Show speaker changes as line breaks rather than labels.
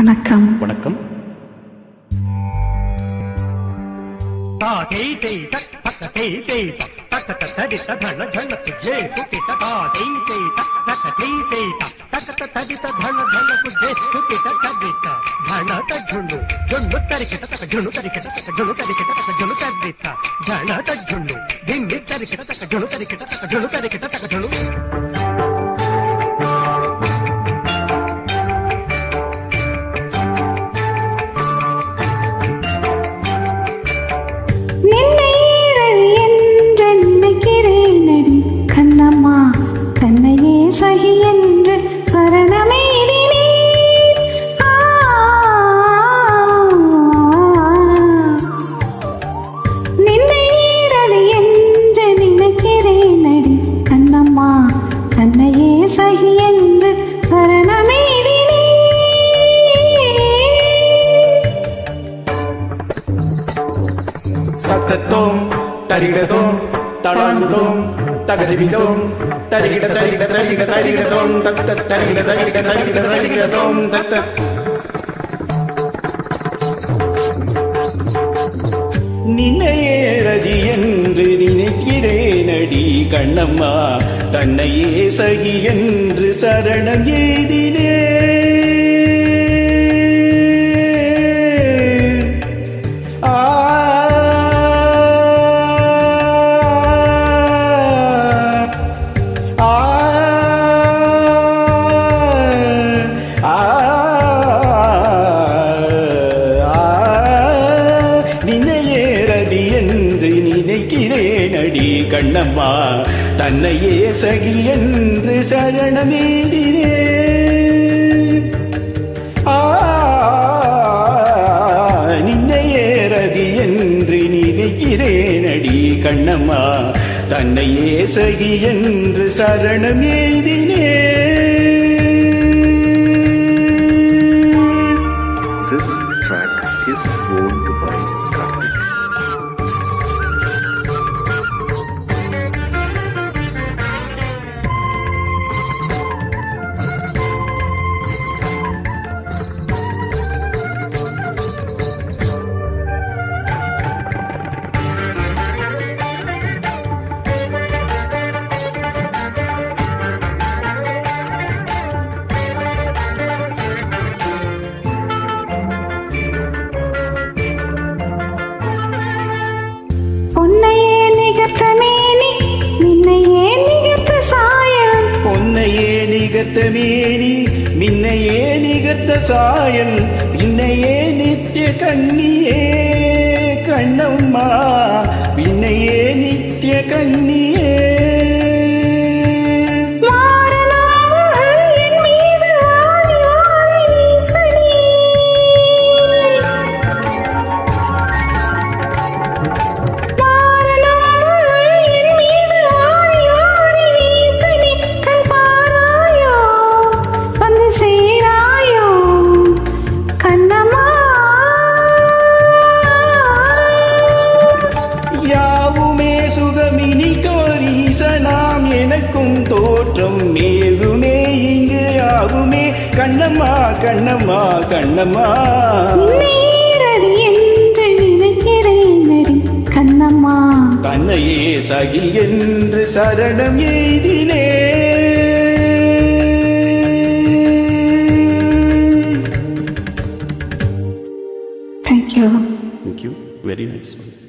வணக்கம்
வணக்கம்
ता तै तै तक तक तै तै तक तक तक तदि तधन धन तुझे सुखि तका तै तै तक तक तै तै तक तक तक तदि तधन धन तुझे सुखि तदि धन त झुंडू झुंडू तरिके तक झुंडू तरिके तक झुंडू तरिके तक झुंडू तदि धन त झुंडू धिंगी तरिके तक झुंडू तरिके तक झुंडू तरिके तक झुंडू
நின்னை ஈரல் என்று நினைக்கிறேனடி கண்ணம்மா கண்ணையே சகி என்று சரணமெய்தினேன். ஆ நின்னை ஈரல் என்று நினைக்கிறேனடி கண்ணம்மா கண்ணையே சகி என்று சரணமெய்தினேன்.
தத்தத்தோம் தரிகிடதோம் தடாண்டுதோம் தகதிவிதோம் தரிகிட தரிகிட தரிகிட தரிகிடதோம் தத்த தரிகிட தரிகிட தரிகிட தரிகிடதோம் தத்த நின்னையே ரதி என்று நினைக்கிறேனடி கண்ணம்மா தன்னையே சகி என்று சரணம் எய்தினே ஆ ஆ ஆ நினையேறதி என்று நினைக்கிறேனடி கண்ணம்மா தன்னையே சகி என்று சரணமேதினே ஆ நின்னையேறதி என்று நினைக்கிறேனடி கண்ணம்மா தன்னையே சகி என்று சரணம் எய்தினே
This track is owned by Karthik.
பொன்னையே நிகர்த்த மேனி நின்னையே நிகர்த்த சாயம்
பொன்னையே நிகர்த்த மேனி மின்னையே நிகர்த்த சாயல் பின்னையே நித்திய கண்ணியே கண்ணம்மா பின்னையே நித்திய கண்ணியே
மாறனாமல் என் மீது வாரி வாரி வீசனி மாறனாமல் என் மீது வாரி வாரி வீசனி கண் பாராயோ வந்து சேராயோ கண்ணம்மா
யாவுமே சுகமினி கோரீசனாம் எனக்கும் தோற்றம் மேவுமே இங்கு யாவுமே கண்ணம்மா கண்ணம்மா கண்ணம்மா
நீரடி என்று நினைக்கிறேனடி கண்ணம்மா
தன்னையே சகி என்று சரணம் எய்தினே
thank you
Thank you. Very nice one.